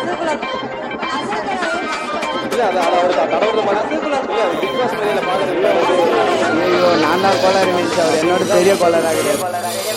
இல்ல அது அது அவருக்கு கடவுள் மனசு இல்ல அது பிக் பாஸ் மேல பாக்குறது ஐயோ நான் தான் கோளாறு மீன்ஸ் அவர் என்னோட பெரிய கோளாறாக கிடையாது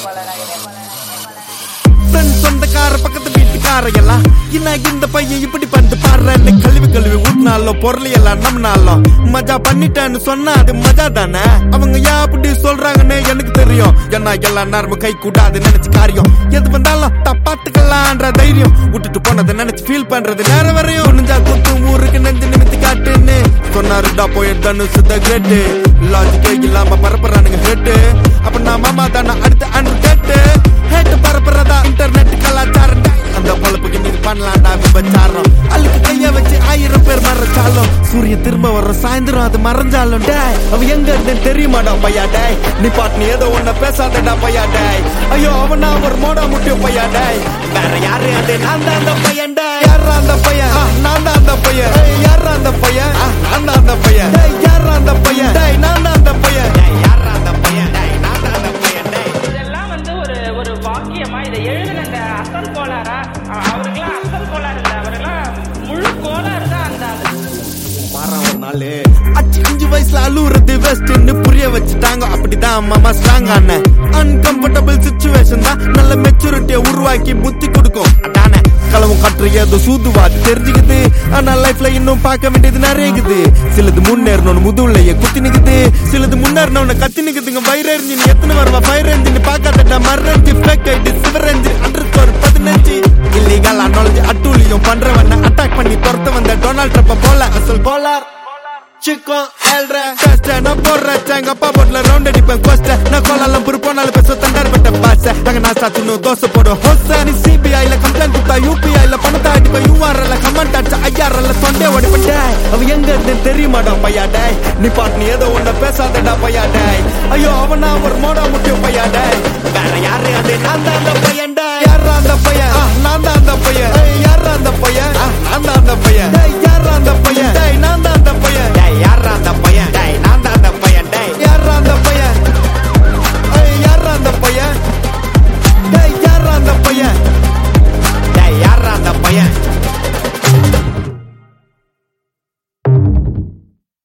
ஃப்ரெண்ட் சொந்தக்கார பக்கத்து வீட்டுக்கார எல்லாம் என்ன இந்த பையன் இப்படி பண்ணிட்டு பாடுறேன்னு கழுவி கழுவி ஊட்டினாலும் பொருள் எல்லாம் நம்பினாலும் மஜா பண்ணிட்டேன்னு சொன்னா அது மஜா தானே அவங்க ஏன் அப்படி சொல்றாங்கன்னு எனக்கு தெரியும் ஏன்னா எல்லா நேரமும் கை கூடாது நினைச்சு காரியம் எது வந்தாலும் தப்பாத்துக்கலான்ற தைரியம் விட்டுட்டு போனதை நினைச்சு ஃபீல் பண்றது நேரம் வரையும் நெஞ்சா குத்து ஊருக்கு நெஞ்சு நிமித்தி காட்டுன்னு சொன்னாருடா போய் தனுசு த கிரேட்டு லாஜிக்கே இல்லாம பரப்புறானுங்க ஹேட்டு அப்ப நான் மாமா தானே அடுத்த அன்று கேட்டு ஹேட்டு பரப்புறதா இன்டர்நெட் கலாச்சாரம் டேய். அந்த பொழப்புக்கு நீங்க பண்ணலாம்டா விபச்சாரம் அழுக்கு கைய வச்சு ஆயிரம் பேர் மறைச்சாலும் சூரியன் திரும்ப வர்ற சாயந்தரம் அது மறைஞ்சாலும் டேய் அவ எங்க இருந்து தெரியுமாடா பையா டேய் நீ பாட்டு நீ ஏதோ ஒன்ன பேசாதடா பையா டேய் ஐயோ அவன் நான் ஒரு மோடா முட்டிய பையா டேய் வேற யாரு அது நான் தான் அந்த பையன் டேய் யாரா அந்த பையன் ஆ, நான் தான் அந்த பையன் ஏய், யாரா அந்த பையன் ஆ, நான் தான் அந்த பையன் டேய் யாரா அந்த பையன் டேய் நான் தான் அந்த பையன் டேய் யாரா அந்த பையன் டேய் நான் தான் அந்த பையன் டேய் இதெல்லாம் வந்து ஒரு ஒரு வாக்கியமா இதை எழுதின அந்த அசல் கோளாரா அ- அவருக்கெல்லாம் அசல் கோளாறு இல்லை அவரெல்லாம் முழு கோளாறு தான் அந்த மாறான் ஒரு நாளு அஞ்சு அஞ்சு வயசுல அழுவுறது வெஸ்ட்னு புரிய வச்சுட்டாங்க அப்படிதான் மாமா ஸ்ட்ராங் ஆன அன்கம்ஃபர்டபுள் சுச்சுவேஷன் தான் நல்ல மெச்சூரிட்டியை உருவாக்கி புத்தி கொடுக்கும் அதானே களவும் கற்று ஏதோ சூதுவாது தெரிஞ்சுக்குது ஆனா லைஃப்ல இன்னும் பார்க்க வேண்டியது நிறைய இருக்குது சிலது முன்னேறணும்னு முதுகுலையே குத்தி நிக்குது சிலது முன்னேறணும்னு கத்தி நிக்குதுங்க வயிறு எரிஞ்சு நீ எத்தனை வருவா ஃபயர் எரிஞ்சு பார்க்காதடா மறந்து ஃபேக் ஐடி சிவர் எரிஞ்சு அண்டர் ஒரு பதினஞ்சு இல்லீகல் அனாலஜி அட்டூழியம் பண்றவன அட்டாக் பண்ணி துரத்த வந்த டொனால்ட் ட்ரம்ப் போல அசல் கோலார் சிக்கம் ஏழ்ற கஷ்ட நான் போடுற எங்க அப்பா போட்ல ரவுண்ட் அடிப்பேன் கோஸ்ட நான் கோலாலம் புரு போனாலும் பேச தண்டார் பட்ட பாச அங்க நான் சாத்துன்னு தோசை போடும் ஹோச நீ சிபிஐல கம்ப்ளைண்ட் கொடுத்தா யூபிஐல பணத்தை அடிப்பேன் யூஆர்எல்ல கமெண்ட் அடிச்சா ஐஆர்எல்ல தொண்டே ஓடிப்பேன் டேய் அவ எங்க இருந்து தெரியுமாடா பையா டேய் நீ பாட்டு நீ ஏதோ ஒன்ன பேசாதடா பையா டேய் ஐயோ அவன் நான் ஒரு மோடா முட்டிய பையா டேய்